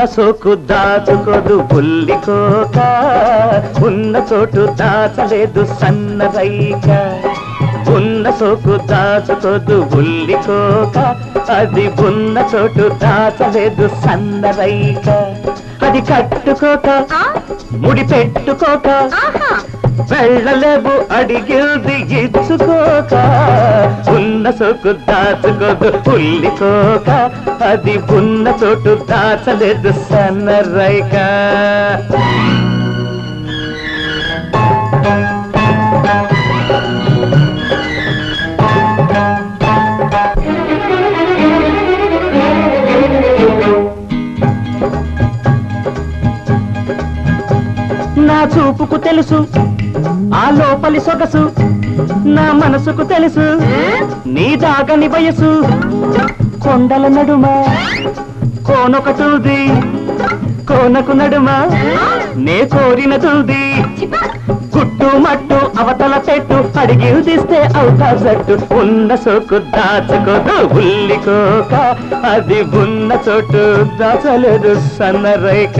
సోకు దాచుకోదు పుల్లికోక ఉన్న చోటు దాచలేదు సన్నరైక ఉన్న సోకు దాచుకోదు బుల్లికోక అది ఉన్న చోటు దాచలేదు సన్నరైక అది కట్టుకోక ఆ? ముడి పెట్టుకోక ఆహా వెళ్ళలేవు అడిగింది ఇచ్చుకోక ఉన్న సోకు దాచుకోదు పుల్లికోక అది ఉన్న చోటు దాచలేదు సన్నరైక నా చూపుకు తెలుసు ఆ లోపలి సొగసు నా మనసుకు తెలుసు నీ దాగని వయసు కొండల నడుమ కోనొకటుంది కోనకు నడుమ నే కోరినటుంది గుట్టు మట్టు అవతల పెట్టు అడిగి తీస్తే అవుతా జట్టు ఉన్న సోకు దాచుకోదు ఉల్లికోక అది ఉన్న చోటు దాచలేదు సన్నరైక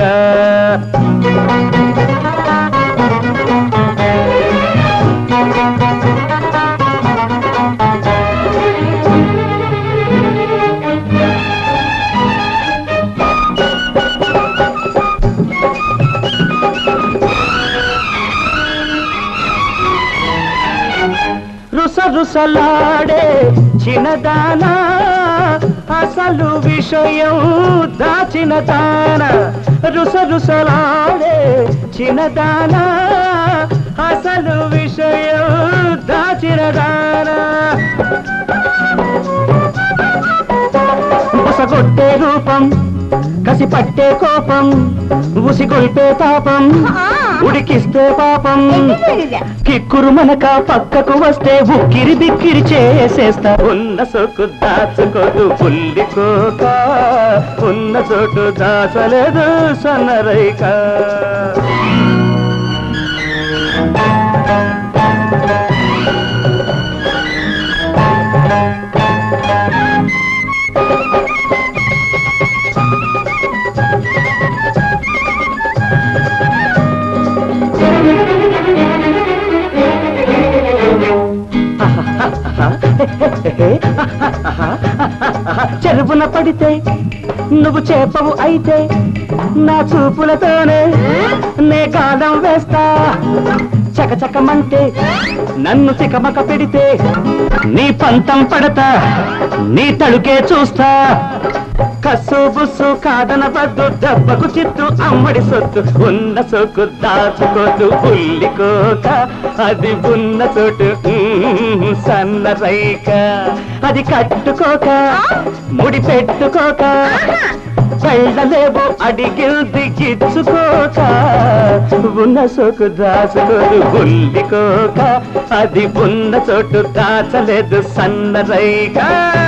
రుస రుసలాడే చిన్నదానా అసలు విషయం దాచిన దాన రుస రుసలాడే చిన్నదానా అసలు విషయం దాచిన దానా ఉసగొట్టే రూపం కసి పట్టే కోపం ఉసిగొల్పే తాపం ఆ. ఉడికిస్తే పాపం ఎగిరిపోయిందా? కిక్కురు మనక పక్కకు వస్తే ఉక్కిరి బిక్కిరి చేసేస్తా ఉన్న సోకు దాచుకోదు పుల్లికోక ఉన్న చోటు దాచలేదు సన్నరైక చెరుపున పడితే నువ్వు చేపవు అయితే నా చూపులతోనే నే గాలం వేస్తా చకచకమంటే నన్ను తికమక పెడితే నీ పంతం పడతా నీ తడుకే చూస్తా కస్సు బుస్సు కాదనబద్దు దెబ్బకు చిత్తు అమ్మడి సొత్తు ఉన్న సోకు దాచుకోదు ఉల్లికోక అది ఉన్న చోటు ఉమ్, సన్న రైక అది కట్టుకోక ముడి పెట్టుకోక వెళ్ళలేవు అడిగింది గిచ్చుకోక ఉన్న సోకు దాచుకోదు ఉల్లికోక అది ఉన్న చోటు దాచలేదు సన్న రైక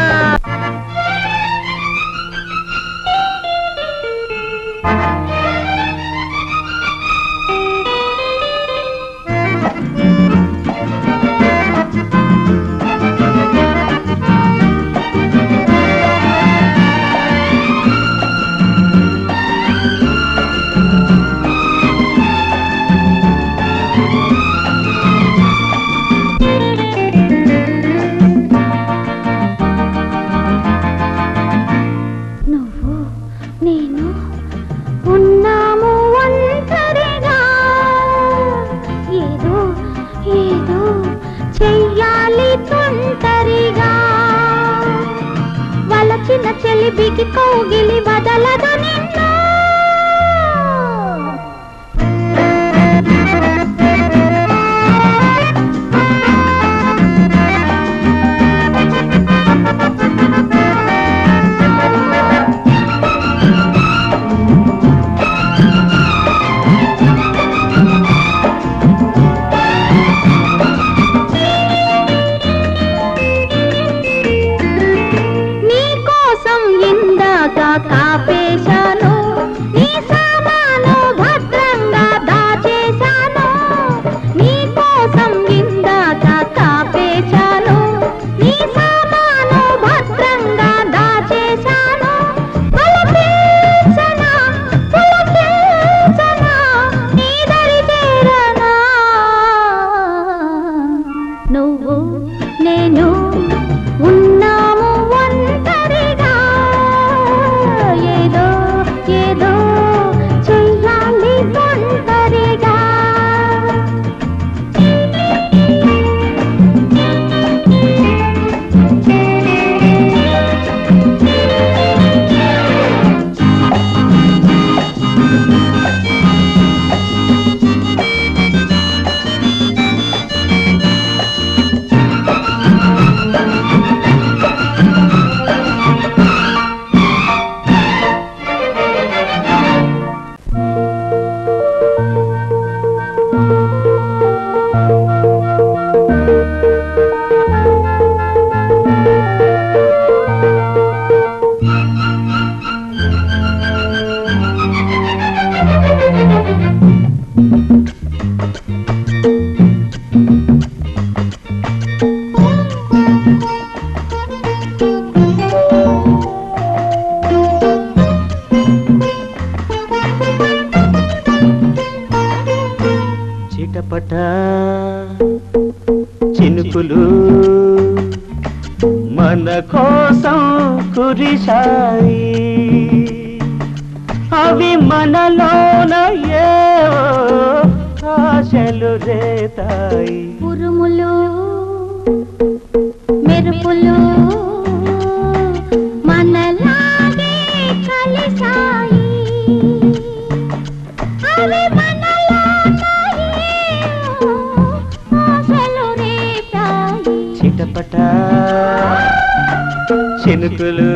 నువ్వు నేను ఉన్నాము ఒంటరిగా ఏదో ఏదో చెయ్యాలి తొంటరిగా వలచిన చెలిబికి కౌగిలి వదలదు నిన్ను నీ కోసం ఇందాక కాపేశాను చిటపట చినుకులు మన కోసం కురిశాయి అవి మనలోన ఏవో ఆశలు రేతాయి ఉరుములు మెరుపులు మనలాగే కలిసాయి అవి మనలోన ఏవో ఆశలు రేపాయి చిటపట చినుకులు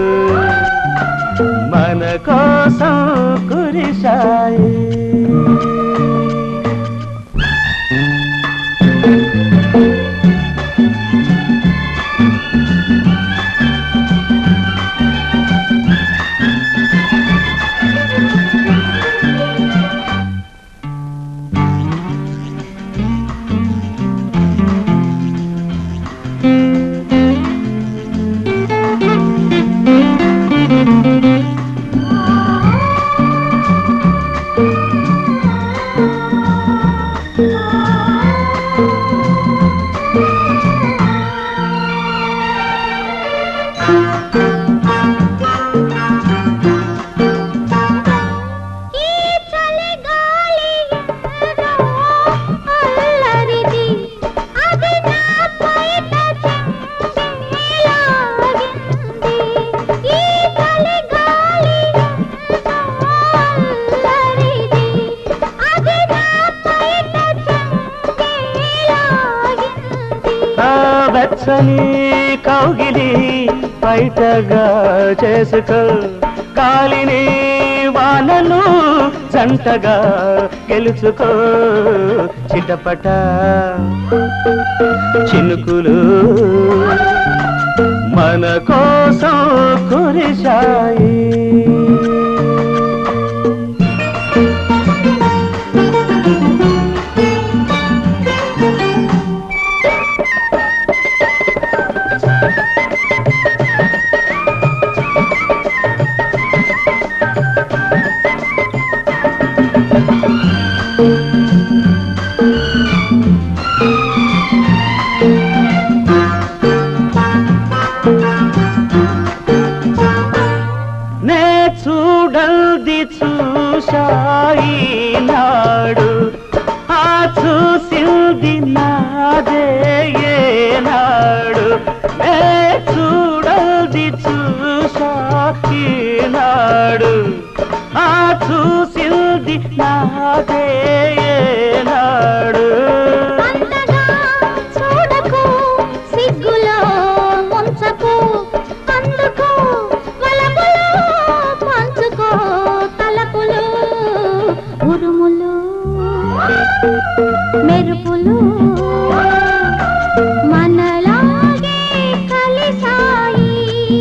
మన కోసం కురిశాయి ఈ చలిగాలి ఏదో అల్లరిది అది నా పైట చెంగిలాగింది ఈ చలిగాలి ఏదో అల్లరిది అది నా పైట చెంగిలాగింది ఆ వెచ్చని కౌగిలి బయటగా చేసుకో కాలిని వానను జంటగా గెలుచుకో చిటపట చినుకులు మన కోసం కురిశాయి నే చూడల్ది చూశాయి నాడు ఆ చూసింది నాదే ఏనాడు నే చూడల్ది చూశాయి నాడు ఆ చూసింది నాదే ఏనాడు అంతగా చూడకు సిగ్గులో ముంచకు అందుకు వలపులు పంచుకో తలపులు ఉరుములు మెరుపులు మనలాగే కలిసాయి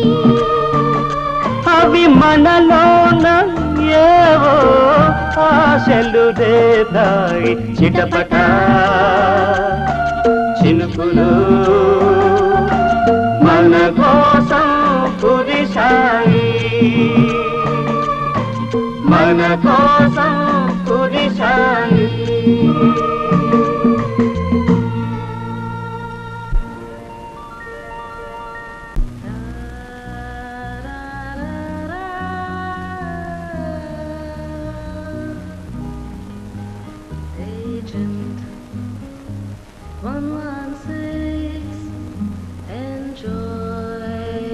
అవి మనలోన ఏవో ఆశలు రేదాయి చిటపట చినుకులు మన కోసం కురిశాయి మన కోసం కురిశాయి Agent 116 Enjoy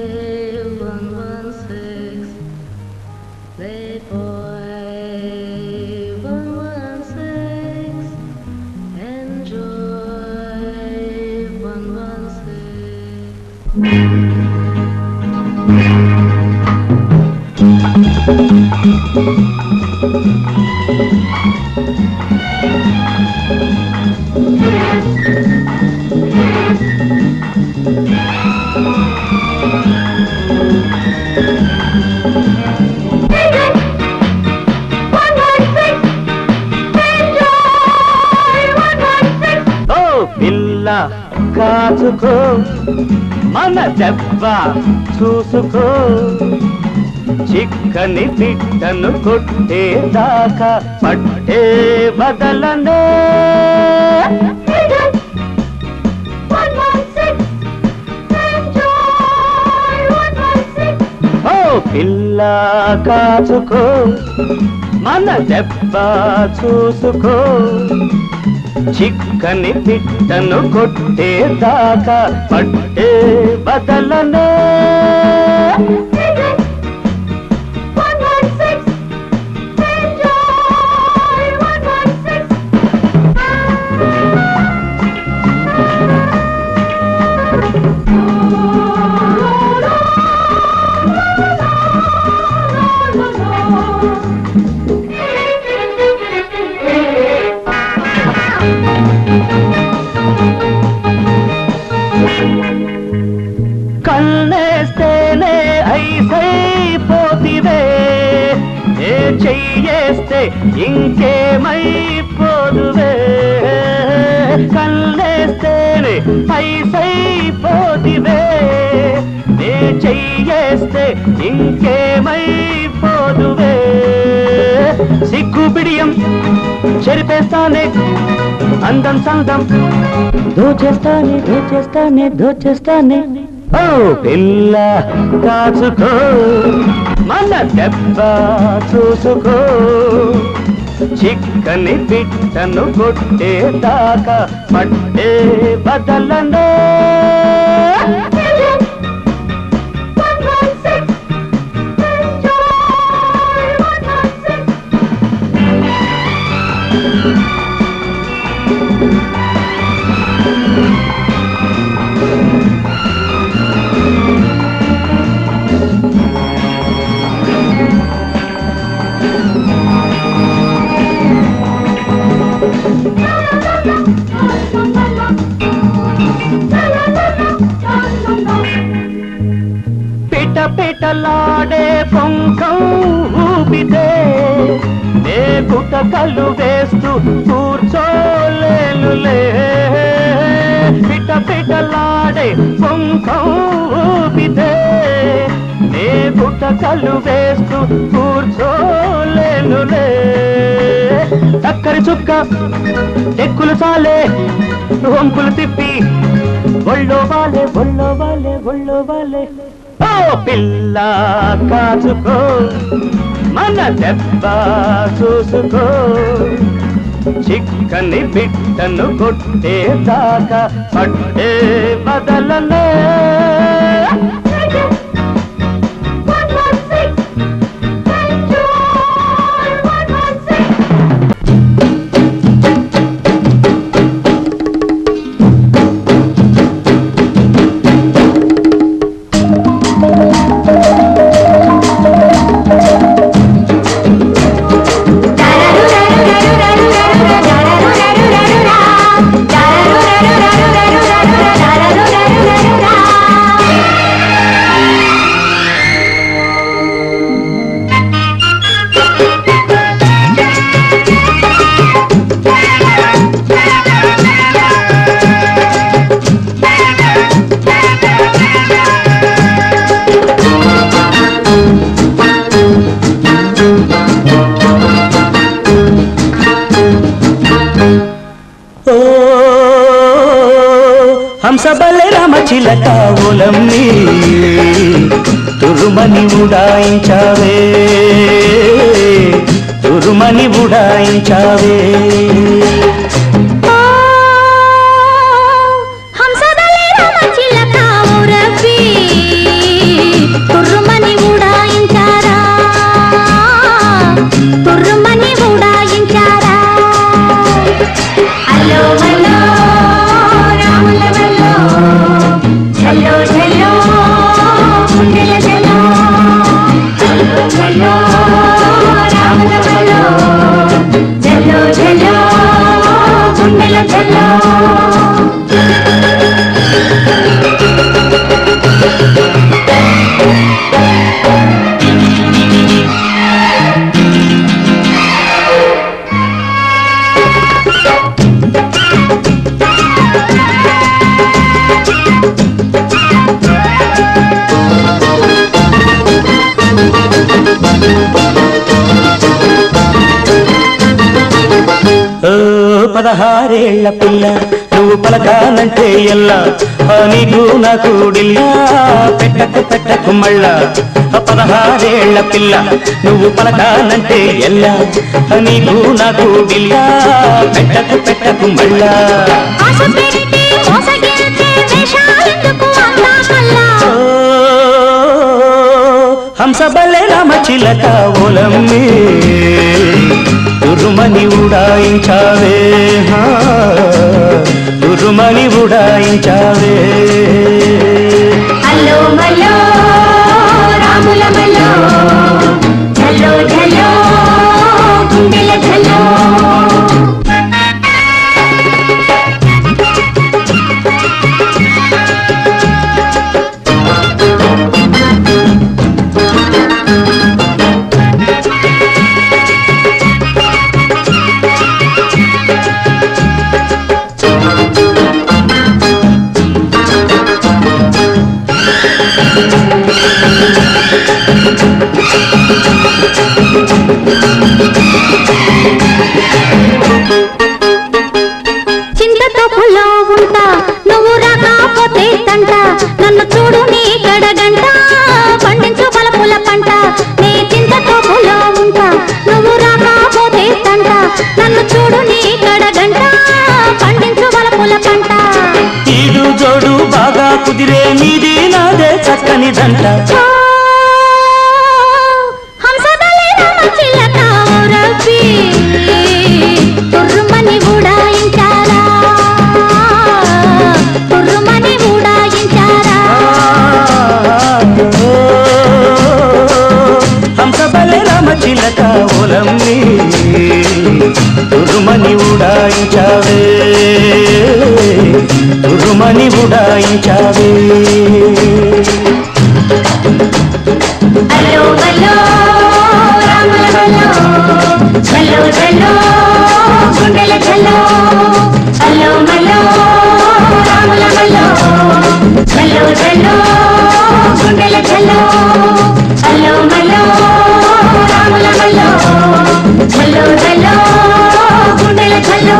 116 Playboy 116 Enjoy 116 ఓ పిల్ల కాచుకో మన దెబ్బ చూసుకో చిక్కని పిట్టను కొట్టేదాకా పట్టే బదలనే ఓ పిల్ల కాచుకో మన దెబ్బ చూసుకో చిక్కని పిట్టను కొట్టేదాకా పట్టే బదలనే కన్నేస్తేనే ఐసైపోతివే ఏ చెయ్యేస్తే ఇంకేమైపోదువే కన్నేస్తేనే ఐసైపోతివే ఏ చెయ్యేస్తే ఇంకేమైపోదువే సిగ్గు బిడియం చెరిపేస్తానే అందం సందం దోచేస్తానే దోచేస్తానే దోచేస్తానే ఓ పిల్ల కాచుకో మన దెబ్బ చూసుకో చిక్కని పిట్టను కొట్టేదాకా పట్టే బదలనే పిట పిటలాడే పొంకం ఊపితే నే గుటకలు వేస్తూ కూర్చోలేనులే పిట పిటలాడే పొంకం ఊపితే నే గుటకలు వేస్తూ కూర్చోలేనులే చక్కరి చుక్క ఎక్కులు చాలే వంపులు తిప్పి ఒళ్ళో వాలే ఒళ్ళో వాలే ఒళ్ళో వాలే ఓ పిల్ల కాచుకో మన దెబ్బ చూసుకో చిక్కని బిట్టను కొట్టేదాకా పట్టే బదలనే ఓ హంసబలే రామ చిలక ఓలమ్మి తురుమని ఉడాయించావే తురుమని ఉడాయించావే హంసదలే రామ చిలక ఊరవ్వి తుర్రుమని ఉడాయించారా తుర్రుమని ఉడాయించారా హలో హలో రాముల వల్లో చల్లో చల్లో గుండెల చల్లో హలో హలో రాముల వల్లో చల్లో చల్లో పదహారేళ్ల పిల్ల నువ్వు పలకాలంటే ఎల్లా ఆ నీకు నాకు డిల్లా పెట్టకు పెట్టకు మళ్ళా ఆ పదహారేళ్ల పిల్ల నువ్వు పలకాలంటే ఎల్లా ఆ నీకు నాకు డిల్లా పెట్టకు పెట్టకు మళ్ళా ఆశ పెట్టి మోసగిస్తే వేషాలెందుకు అంతా కల్లా ఓ, హంసబల్లె రామ చిలక ఓలమ్మి తురుమని ఉడాయించావే హా, తురుమని ఉడాయించావే అల్లో మల్లో రాముల మల్లో ఝల్లో ఝల్లో గుండెల ఝల్లో చింతతో పులో ఉంటా నువ్వు రాకపోతే తంట నన్ను చూడు నీ గడగంట పండించు బలపుల పంట నీ చింతతో పులో ఉంటా నువ్వు రాకపోతే తంట నన్ను చూడు నీ గడగంట పండించు బలపుల పంట ఈడు జోడు బాగా కుదిరే నీది నాదే చక్కని దంట ఓ, హంసదళి రామచిలక రవి, తుర్రుమని ఉడాయించారా తుర్రుమని ఉడాయించారా ఓ, హంసబల్లె రామ చిలక ఓలమ్మి తురుమని ఉడాయించావే తురుమని ఉడాయించావే అల్లో బల్లో రాముల బల్లో చల్లో చల్లో గుండెల చల్లో అల్లో మల్లో రాముల బల్లో చల్లో చల్లో గుండెల చల్లో అల్లో మల్లో రాముల బల్లో చల్లో చల్లో గుండెల చల్లో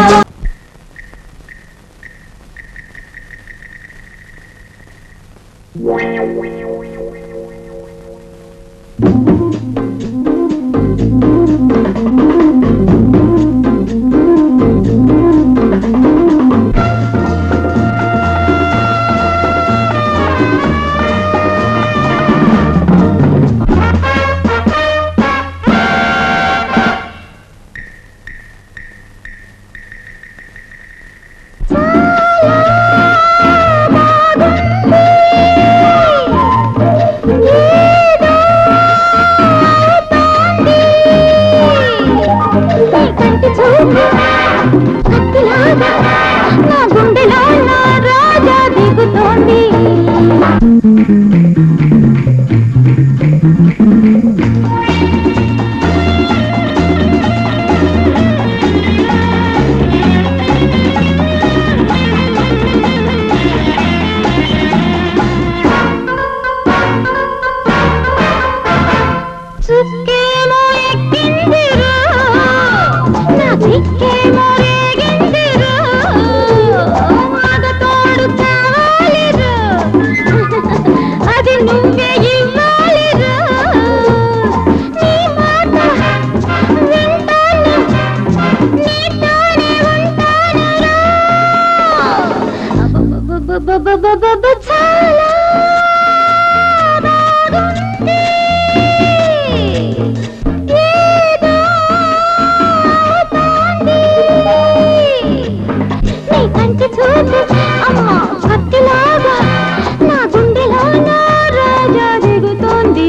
కంటి చూపు కత్తిలాగా నా గుండెలో నా రాజా దిగుతోంది చుక్కేమో ఎక్కిందిరా నా దిక్కేమో రేగిందిరా మగతోడు కావాలిరా అది నువ్వే ఇవ్వాలిరా నీ మాట వింటాను నీతోనే ఉంటానురా అబ్బబ్బబ్బబ్బబ్బబ్బబ్బ చాలా బాగుంది ఏదో అవుతోంది. నీ కంటి చూపు అమ్మ భక్తిలాగా నా గుండెలో నా రాజా దిగుతోంది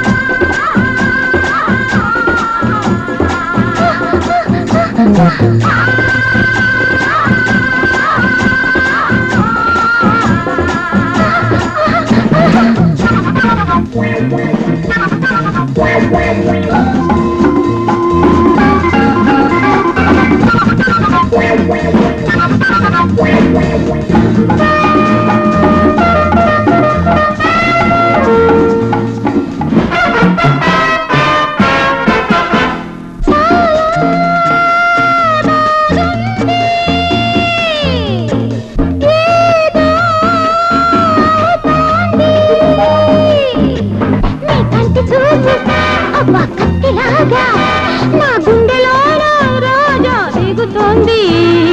ఆ అబ్బా కత్తిలాగా నా గుండెలో రాజా దిగుతోంది